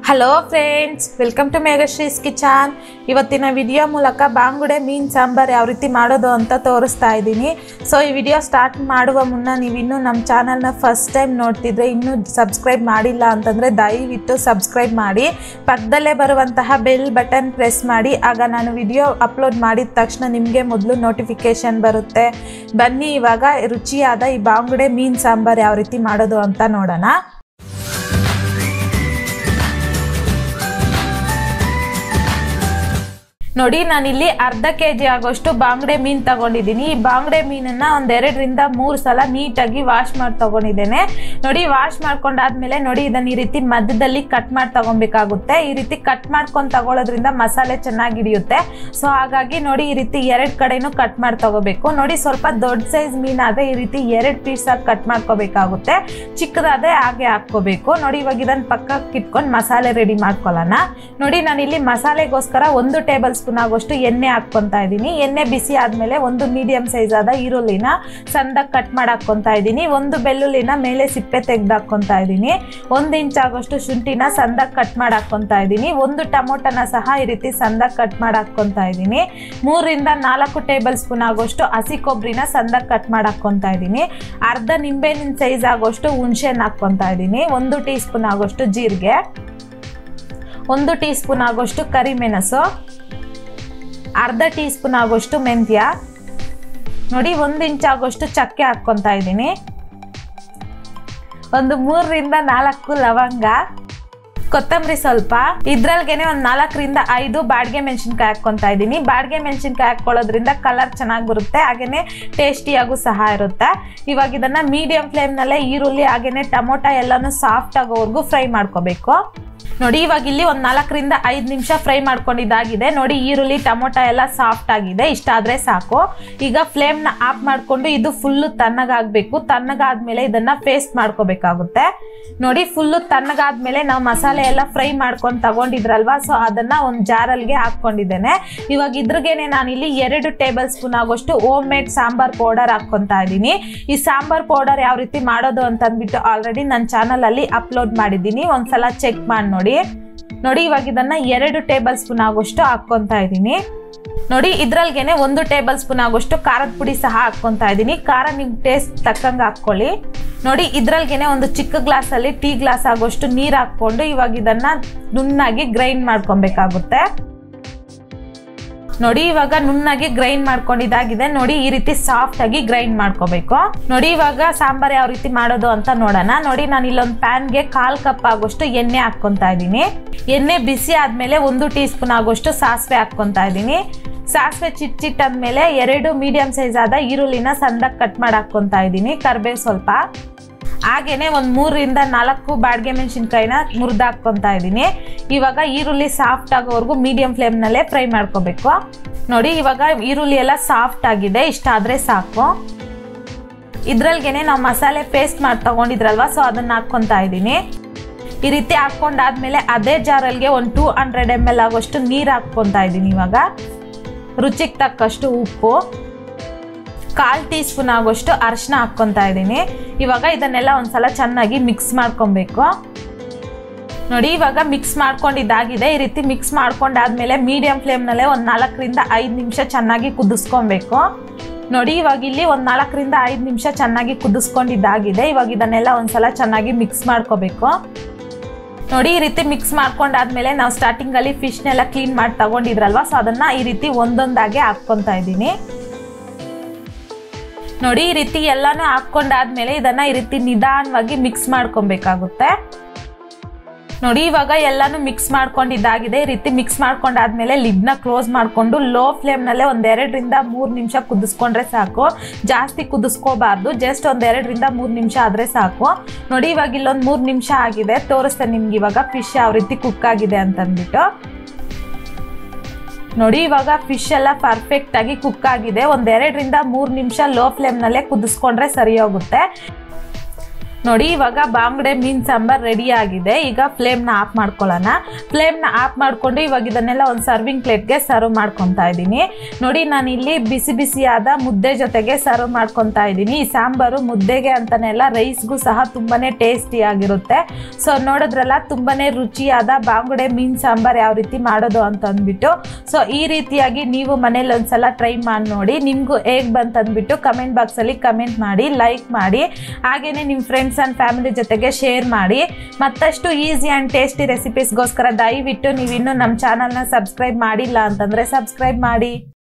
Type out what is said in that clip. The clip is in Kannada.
hello friends welcome to Meghashree's kitchen ಇವತ್ತಿನ ವಿಡಿಯೋ ಮೂಲಕ ಬಾಂಗುಡೆ ಮೀನು ಸಾಂಬಾರು ಯಾವ ರೀತಿ ಮಾಡೋದು ಅಂತ ತೋರಿಸ್ತಾ ಇದ್ದೀನಿ ಸೊ ಈ ವಿಡಿಯೋ ಸ್ಟಾರ್ಟ್ ಮಾಡುವ ಮುನ್ನ ನೀವು ಇನ್ನೂ ನಮ್ಮ ಚಾನಲ್ನ ಫಸ್ಟ್ ಟೈಮ್ ನೋಡ್ತಿದ್ರೆ ಇನ್ನೂ ಸಬ್ಸ್ಕ್ರೈಬ್ ಮಾಡಿಲ್ಲ ಅಂತಂದರೆ ದಯವಿಟ್ಟು ಸಬ್ಸ್ಕ್ರೈಬ್ ಮಾಡಿ ಪಕ್ಕದಲ್ಲೇ ಬರುವಂತಹ ಬೆಲ್ ಬಟನ್ ಪ್ರೆಸ್ ಮಾಡಿ ಆಗ ನಾನು ವಿಡಿಯೋ ಅಪ್ಲೋಡ್ ಮಾಡಿದ ತಕ್ಷಣ ನಿಮಗೆ ಮೊದಲು ನೋಟಿಫಿಕೇಶನ್ ಬರುತ್ತೆ ಬನ್ನಿ ಇವಾಗ ರುಚಿಯಾದ ಈ ಬಾಂಗುಡೆ ಮೀನು ಸಾಂಬಾರು ಯಾವ ರೀತಿ ಮಾಡೋದು ಅಂತ ನೋಡೋಣ ನೋಡಿ ನಾನಿಲ್ಲಿ ಅರ್ಧ ಕೆ ಜಿ ಆಗೋಷ್ಟು ಬಾಂಗ್ಡೆ ಮೀನು ತಗೊಂಡಿದ್ದೀನಿ ಈ ಬಾಂಗ್ಡೆ ಮೀನನ್ನ ಒಂದೆರಡರಿಂದ ಮೂರು ಸಲ ನೀಟಾಗಿ ವಾಶ್ ಮಾಡಿ ತಗೊಂಡಿದ್ದೇನೆ ನೋಡಿ ವಾಶ್ ಮಾಡ್ಕೊಂಡಾದ್ಮೇಲೆ ನೋಡಿ ಇದನ್ನ ಈ ರೀತಿ ಮಧ್ಯದಲ್ಲಿ ಕಟ್ ಮಾಡಿ ತಗೊಬೇಕಾಗುತ್ತೆ ಈ ರೀತಿ ಕಟ್ ಮಾಡ್ಕೊಂಡು ತಗೊಳ್ಳೋದ್ರಿಂದ ಮಸಾಲೆ ಚೆನ್ನಾಗಿ ಹಿಡಿಯುತ್ತೆ ಸೊ ಹಾಗಾಗಿ ನೋಡಿ ಈ ರೀತಿ ಎರಡು ಕಡೆನೂ ಕಟ್ ಮಾಡಿ ತಗೋಬೇಕು ನೋಡಿ ಸ್ವಲ್ಪ ದೊಡ್ಡ ಸೈಜ್ ಮೀನಾದ್ರೆ ಈ ರೀತಿ ಎರಡು ಪೀಸ್ ಆಗಿ ಕಟ್ ಮಾಡ್ಕೋಬೇಕಾಗುತ್ತೆ ಚಿಕ್ಕದಾದ್ರೆ ಹಾಗೆ ಹಾಕ್ಕೋಬೇಕು ನೋಡಿ ಇವಾಗ ಇದನ್ನ ಪಕ್ಕಕ್ಕೆ ಇಟ್ಕೊಂಡು ಮಸಾಲೆ ರೆಡಿ ಮಾಡ್ಕೊಳ್ಳೋಣ ನೋಡಿ ನಾನಿಲ್ಲಿ ಮಸಾಲೆಗೋಸ್ಕರ ಒಂದು ಟೇಬಲ್ ಸ್ಪೂನ್ ಆಗೋಷ್ಟು ಎಣ್ಣೆ ಹಾಕ್ಕೊಂತಾ ಇದ್ದೀನಿ ಎಣ್ಣೆ ಬಿಸಿ ಆದ್ಮೇಲೆ ಒಂದು ಮೀಡಿಯಂ ಸೈಜ್ ಆದ ಈರುಳ್ಳಿನ ಸಣ್ಣದಾಗಿ ಕಟ್ ಮಾಡಿ ಹಾಕ್ಕೊಂತಾ ಇದ್ದೀನಿ ಒಂದು ಬೆಳ್ಳುಳ್ಳಿನ ಮೇಲೆ ಸಿಪ್ಪೆ ತೆಗ್ದು ಹಾಕ್ಕೊಂತಾ ಇದ್ದೀನಿ ಒಂದು ಇಂಚ್ ಆಗೋಷ್ಟು ಶುಂಠಿನ ಸಣ್ಣದಾಗಿ ಕಟ್ ಮಾಡಿ ಹಾಕ್ಕೊಂತಾ ಇದ್ದೀನಿ ಒಂದು ಟೊಮೊಟೊನ ಸಹ ಈ ರೀತಿ ಸಣ್ಣದಾಗಿ ಕಟ್ ಮಾಡಿ ಹಾಕ್ಕೊಂತಾ ಇದ್ದೀನಿ ಮೂರರಿಂದ ನಾಲ್ಕು ಟೇಬಲ್ ಸ್ಪೂನ್ ಆಗೋಷ್ಟು ಹಸಿ ಕೊಬ್ಬರಿನ ಸಣ್ಣದಾಗಿ ಕಟ್ ಮಾಡಿ ಹಾಕ್ಕೊಂತಾ ಇದ್ದೀನಿ ಅರ್ಧ ನಿಂಬೆಹಣ್ಣಿನ ಸೈಜ್ ಆಗೋಷ್ಟು ಹುಣಸೆಹಣ್ಣು ಹಾಕ್ಕೊಂತಾ ಇದ್ದೀನಿ ಒಂದು ಟೀ ಸ್ಪೂನ್ ಆಗೋಷ್ಟು ಜೀರಿಗೆ ಒಂದು ಟೀ ಸ್ಪೂನ್ ಆಗೋಷ್ಟು ಕರಿಮೆಣಸು ಅರ್ಧ ಟೀ ಸ್ಪೂನ್ ಆಗೋಷ್ಟು ಮೆಂತ್ಯ ನೋಡಿ ಒಂದು ಇಂಚ್ ಆಗೋಷ್ಟು ಚಕ್ಕೆ ಹಾಕ್ಕೊತಾ ಇದ್ದೀನಿ ಒಂದು ಮೂರರಿಂದ ನಾಲ್ಕು ಲವಂಗ ಕೊತ್ತಂಬರಿ ಸ್ವಲ್ಪ ಇದ್ರಲ್ಗೆನೆ ಒಂದು ನಾಲ್ಕರಿಂದ ಐದು ಬಾಡಿಗೆ ಮೆಣಸಿನ್ಕಾಯಿ ಹಾಕ್ಕೊತಾ ಇದ್ದೀನಿ ಬಾಡಿಗೆ ಮೆಣಸಿನ್ಕಾಯಿ ಹಾಕ್ಕೊಳ್ಳೋದ್ರಿಂದ ಕಲರ್ ಚೆನ್ನಾಗಿ ಬರುತ್ತೆ ಹಾಗೇನೆ ಟೇಸ್ಟಿಯಾಗೂ ಸಹ ಇರುತ್ತೆ ಇವಾಗ ಇದನ್ನ ಮೀಡಿಯಂ ಫ್ಲೇಮ್ನಲ್ಲೇ ಈರುಳ್ಳಿ ಹಾಗೇನೆ ಟೊಮೊಟೊ ಎಲ್ಲಾನು ಸಾಫ್ಟ್ ಆಗೋವರೆಗೂ ಫ್ರೈ ಮಾಡ್ಕೋಬೇಕು ನೋಡಿ ಇವಾಗ ಇಲ್ಲಿ ಒಂದು ನಾಲ್ಕರಿಂದ ಐದು ನಿಮಿಷ ಫ್ರೈ ಮಾಡ್ಕೊಂಡಿದ್ದಾಗಿದೆ ನೋಡಿ ಈರುಳ್ಳಿ ಟೊಮೊಟೊ ಎಲ್ಲ ಸಾಫ್ಟ್ ಆಗಿದೆ ಇಷ್ಟಾದ್ರೆ ಸಾಕು ಈಗ ಫ್ಲೇಮ್ನ ಆಫ್ ಮಾಡಿಕೊಂಡು ಇದು ಫುಲ್ಲು ತಣ್ಣಗಾಗಬೇಕು ತಣ್ಣಗಾದ್ಮೇಲೆ ಇದನ್ನ ಪೇಸ್ಟ್ ಮಾಡ್ಕೋಬೇಕಾಗುತ್ತೆ ನೋಡಿ ಫುಲ್ಲು ತಣ್ಣಗಾದ್ಮೇಲೆ ನಾವು ಮಸಾಲೆ ಎಲ್ಲ ಫ್ರೈ ಮಾಡ್ಕೊಂಡು ತಗೊಂಡಿದ್ರಲ್ವಾ ಸೊ ಅದನ್ನ ಒಂದು ಜಾರಲ್ಗೆ ಹಾಕೊಂಡಿದ್ದೇನೆ ಇವಾಗ ಇದ್ರಿಗೇನೆ ನಾನಿಲ್ಲಿ ಎರಡು ಟೇಬಲ್ ಸ್ಪೂನ್ ಆಗೋಷ್ಟು ಹೋಮ್ ಮೇಡ್ ಸಾಂಬಾರ್ ಪೌಡರ್ ಹಾಕ್ಕೊಂತಾ ಇದ್ದೀನಿ ಈ ಸಾಂಬಾರ್ ಪೌಡರ್ ಯಾವ ರೀತಿ ಮಾಡೋದು ಅಂತ ಅಂದ್ಬಿಟ್ಟು ಆಲ್ರೆಡಿ ನನ್ನ ಚಾನಲ್ ಅಲ್ಲಿ ಅಪ್ಲೋಡ್ ಮಾಡಿದ್ದೀನಿ ಒಂದ್ಸಲ ಚೆಕ್ ಮಾಡಿ ನೋಡಿ ನೋಡಿ ಇವಾಗ ಇದನ್ನ ಎರಡು ಟೇಬಲ್ ಸ್ಪೂನ್ ಆಗೋಷ್ಟು ಹಾಕ್ಕೊಂತಾ ಇದ್ದೀನಿ ನೋಡಿ ಇದ್ರಲ್ಗೆನೆ ಒಂದು ಟೇಬಲ್ ಸ್ಪೂನ್ ಆಗೋಷ್ಟು ಖಾರದ ಪುಡಿ ಸಹ ಹಾಕ್ಕೊಂತಾ ಇದ್ದೀನಿ ಖಾರ ನಿಮ್ ಟೇಸ್ಟ್ ತಕ್ಕಂಗೆ ಹಾಕ್ಕೊಳ್ಳಿ ನೋಡಿ ಇದ್ರಲ್ಗೆನೆ ಒಂದು ಚಿಕ್ಕ ಗ್ಲಾಸ್ ಅಲ್ಲಿ ಟೀ ಗ್ಲಾಸ್ ಆಗೋಷ್ಟು ನೀರ್ ಹಾಕೊಂಡು ಇವಾಗ ಇದನ್ನ ನುಣ್ಣಾಗಿ ಗ್ರೈಂಡ್ ಮಾಡ್ಕೊಬೇಕಾಗುತ್ತೆ ನೋಡಿ ಇವಾಗ ನುಣ್ಣಾಗಿ ಗ್ರೈಂಡ್ ಮಾಡ್ಕೊಂಡಿದ್ದಾಗಿದೆ ನೋಡಿ ಈ ರೀತಿ ಸಾಫ್ಟ್ ಆಗಿ ಗ್ರೈಂಡ್ ಮಾಡ್ಕೋಬೇಕು ನೋಡಿ ಇವಾಗ ಸಾಂಬಾರ್ ಯಾವ ರೀತಿ ಮಾಡೋದು ಅಂತ ನೋಡೋಣ ನೋಡಿ ನಾನು ಇಲ್ಲೊಂದು ಪ್ಯಾನ್ಗೆ ಕಾಲ್ ಕಪ್ ಆಗೋಷ್ಟು ಎಣ್ಣೆ ಹಾಕ್ಕೊಂತಾ ಇದ್ದೀನಿ ಎಣ್ಣೆ ಬಿಸಿ ಆದ್ಮೇಲೆ ಒಂದು ಟೀ ಸ್ಪೂನ್ ಆಗೋಷ್ಟು ಸಾಸಿವೆ ಹಾಕ್ಕೊಂತಾ ಇದ್ದೀನಿ ಸಾಸಿವೆ ಚಿಟ್ ಚಿಟ್ ಆದ್ಮೇಲೆ ಎರಡು ಮೀಡಿಯಂ ಸೈಜ್ ಆದ ಈರುಳ್ಳಿನ ಸಣ್ಣದಾಗಿ ಕಟ್ ಮಾಡಿ ಹಾಕ್ಕೊಂತಾ ಇದ್ದೀನಿ ಕರ್ಬೇವು ಸ್ವಲ್ಪ ಹಾಗೇನೆ ಒಂದು ಮೂರರಿಂದ ನಾಲ್ಕು ಬಾಡಿಗೆ ಮೆಣಸಿನ್ಕಾಯಿನ ಮುರಿದು ಹಾಕ್ಕೊಂತಾ ಇದ್ದೀನಿ ಇವಾಗ ಈರುಳ್ಳಿ ಸಾಫ್ಟ್ ಆಗೋವರೆಗೂ ಮೀಡಿಯಂ ಫ್ಲೇಮ್ನಲ್ಲೇ ಫ್ರೈ ಮಾಡ್ಕೋಬೇಕು ನೋಡಿ ಇವಾಗ ಈರುಳ್ಳಿ ಎಲ್ಲ ಸಾಫ್ಟ್ ಆಗಿದೆ ಇಷ್ಟ ಆದರೆ ಸಾಕು ಇದ್ರಲ್ಗೆನೆ ನಾವು ಮಸಾಲೆ ಪೇಸ್ಟ್ ಮಾಡಿ ತಗೊಂಡಿದ್ರಲ್ವಾ ಸೊ ಅದನ್ನ ಹಾಕ್ಕೊಂತಾ ಇದ್ದೀನಿ ಈ ರೀತಿ ಹಾಕ್ಕೊಂಡಾದ್ಮೇಲೆ ಅದೇ ಜಾರಲ್ಗೆ ಒಂದು ಟೂ ಹಂಡ್ರೆಡ್ ಎಮ್ ಎಲ್ ಆಗೋಷ್ಟು ನೀರು ಹಾಕ್ಕೊಂತಾ ಇದ್ದೀನಿ ಇವಾಗ ರುಚಿಗೆ ತಕ್ಕಷ್ಟು ಉಪ್ಪು ಕಾಲು ಟೀ ಸ್ಪೂನ್ ಆಗೋಷ್ಟು ಅರಿಶಿನ ಹಾಕ್ಕೊತಾ ಇದ್ದೀನಿ ಇವಾಗ ಇದನ್ನೆಲ್ಲ ಒಂದ್ಸಲ ಚೆನ್ನಾಗಿ ಮಿಕ್ಸ್ ಮಾಡ್ಕೊಬೇಕು ನೋಡಿ ಇವಾಗ ಮಿಕ್ಸ್ ಮಾಡ್ಕೊಂಡಿದ್ದಾಗಿದೆ ಈ ರೀತಿ ಮಿಕ್ಸ್ ಮಾಡ್ಕೊಂಡಾದ್ಮೇಲೆ ಮೀಡಿಯಂ ಫ್ಲೇಮ್ನಲ್ಲೇ ಒಂದು ನಾಲ್ಕರಿಂದ ಐದು ನಿಮಿಷ ಚೆನ್ನಾಗಿ ಕುದಿಸ್ಕೊಬೇಕು ನೋಡಿ ಇವಾಗ ಇಲ್ಲಿ ಒಂದು ನಾಲ್ಕರಿಂದ ಐದು ನಿಮಿಷ ಚೆನ್ನಾಗಿ ಕುದಿಸ್ಕೊಂಡಿದ್ದಾಗಿದೆ ಇವಾಗ ಇದನ್ನೆಲ್ಲ ಒಂದ್ಸಲ ಚೆನ್ನಾಗಿ ಮಿಕ್ಸ್ ಮಾಡ್ಕೋಬೇಕು ನೋಡಿ ಈ ರೀತಿ ಮಿಕ್ಸ್ ಮಾಡ್ಕೊಂಡಾದ್ಮೇಲೆ ನಾವು ಸ್ಟಾರ್ಟಿಂಗಲ್ಲಿ ಫಿಶ್ನೆಲ್ಲ ಕ್ಲೀನ್ ಮಾಡಿ ತಗೊಂಡಿದ್ರಲ್ವಾ ಸೊ ಅದನ್ನ ಈ ರೀತಿ ಒಂದೊಂದಾಗೆ ಹಾಕ್ಕೊತಾ ಇದ್ದೀನಿ ನೋಡಿ ಈ ರೀತಿ ಎಲ್ಲಾನು ಹಾಕೊಂಡಾದ್ಮೇಲೆ ಇದನ್ನ ಈ ರೀತಿ ನಿಧಾನವಾಗಿ ಮಿಕ್ಸ್ ಮಾಡ್ಕೊಬೇಕಾಗುತ್ತೆ ನೋಡಿ ಇವಾಗ ಎಲ್ಲಾನು ಮಿಕ್ಸ್ ಮಾಡ್ಕೊಂಡಿದ್ದಾಗಿದೆ ಈ ರೀತಿ ಮಿಕ್ಸ್ ಮಾಡ್ಕೊಂಡಾದ್ಮೇಲೆ ಲಿಡ್ನ ಕ್ಲೋಸ್ ಮಾಡ್ಕೊಂಡು ಲೋ ಫ್ಲೇಮ್ನಲ್ಲೇ ಒಂದೆರಡರಿಂದ ಮೂರು ನಿಮಿಷ ಕುದಿಸ್ಕೊಂಡ್ರೆ ಸಾಕು ಜಾಸ್ತಿ ಕುದಿಸ್ಕೋಬಾರ್ದು ಜಸ್ಟ್ ಒಂದೆರಡರಿಂದ ಮೂರು ನಿಮಿಷ ಆದರೆ ಸಾಕು ನೋಡಿ ಇವಾಗ ಇಲ್ಲೊಂದು ಮೂರು ನಿಮಿಷ ಆಗಿದೆ ತೋರಿಸ್ತೇನೆ ನಿಮ್ಗೆ ಇವಾಗ ಫಿಶ್ ಯಾವ ರೀತಿ ಕುಕ್ ಆಗಿದೆ ಅಂತಂದ್ಬಿಟ್ಟು ನೋಡಿ ಇವಾಗ ಫಿಶ್ ಎಲ್ಲ ಪರ್ಫೆಕ್ಟ್ ಆಗಿ ಕುಕ್ ಆಗಿದೆ ಒಂದೆರಡರಿಂದ ಮೂರು ನಿಮಿಷ ಲೋ ಫ್ಲೇಮ್ನಲ್ಲೇ ಕುದಿಸ್ಕೊಂಡ್ರೆ ಸರಿ ಹೋಗುತ್ತೆ ನೋಡಿ ಇವಾಗ ಬಾಂಗ್ಡೆ ಮೀನ್ ಸಾಂಬಾರ್ ರೆಡಿ ಆಗಿದೆ ಈಗ ಫ್ಲೇಮ್ನ ಆಫ್ ಮಾಡ್ಕೊಳ್ಳೋಣ ಫ್ಲೇಮ್ನ ಆಫ್ ಮಾಡ್ಕೊಂಡು ಇವಾಗ ಇದನ್ನೆಲ್ಲ ಒಂದು ಸರ್ವಿಂಗ್ ಪ್ಲೇಟ್ಗೆ ಸರ್ವ್ ಮಾಡ್ಕೊತಾ ಇದ್ದೀನಿ ನೋಡಿ ನಾನು ಇಲ್ಲಿ ಬಿಸಿ ಬಿಸಿಯಾದ ಮುದ್ದೆ ಜೊತೆಗೆ ಸರ್ವ್ ಮಾಡ್ಕೊತಾ ಇದ್ದೀನಿ ಈ ಸಾಂಬಾರು ಮುದ್ದೆಗೆ ಅಂತಾನೆ ಅಲ್ಲ ರೈಸ್ಗೂ ಸಹ ತುಂಬಾನೇ ಟೇಸ್ಟಿ ಆಗಿರುತ್ತೆ ಸೊ ನೋಡಿದ್ರಲ್ಲ ತುಂಬಾನೇ ರುಚಿಯಾದ ಬಾಂಗುಡೆ ಮೀನ್ ಸಾಂಬಾರ್ ಯಾವ ರೀತಿ ಮಾಡೋದು ಅಂತ ಅಂದ್ಬಿಟ್ಟು ಸೊ ಈ ರೀತಿಯಾಗಿ ನೀವು ಮನೇಲಿ ಒಂದ್ಸಲ ಟ್ರೈ ಮಾಡಿ ನೋಡಿ ನಿಮ್ಗೂ ಹೇಗ್ ಬಂತ ಅಂದ್ಬಿಟ್ಟು ಕಮೆಂಟ್ ಬಾಕ್ಸ್ ಅಲ್ಲಿ ಕಮೆಂಟ್ ಮಾಡಿ ಲೈಕ್ ಮಾಡಿ ಹಾಗೇನೆ ನಿಮ್ಮ ಫ್ರೆಂಡ್ಸ್ ಅಂಡ್ ಫ್ಯಾಮಿಲಿ ಜೊತೆಗೆ ಶೇರ್ ಮಾಡಿ ಮತ್ತಷ್ಟು ಈಸಿ ಅಂಡ್ ಟೇಸ್ಟಿ ರೆಸಿಪೀಸ್ಗೋಸ್ಕರ ದಯವಿಟ್ಟು ನೀವು ಇನ್ನೂ ನಮ್ಮ ಚಾನಲ್ನ ಸಬ್ಸ್ಕ್ರೈಬ್ ಮಾಡಿಲ್ಲ ಅಂತಂದ್ರೆ ಸಬ್ಸ್ಕ್ರೈಬ್ ಮಾಡಿ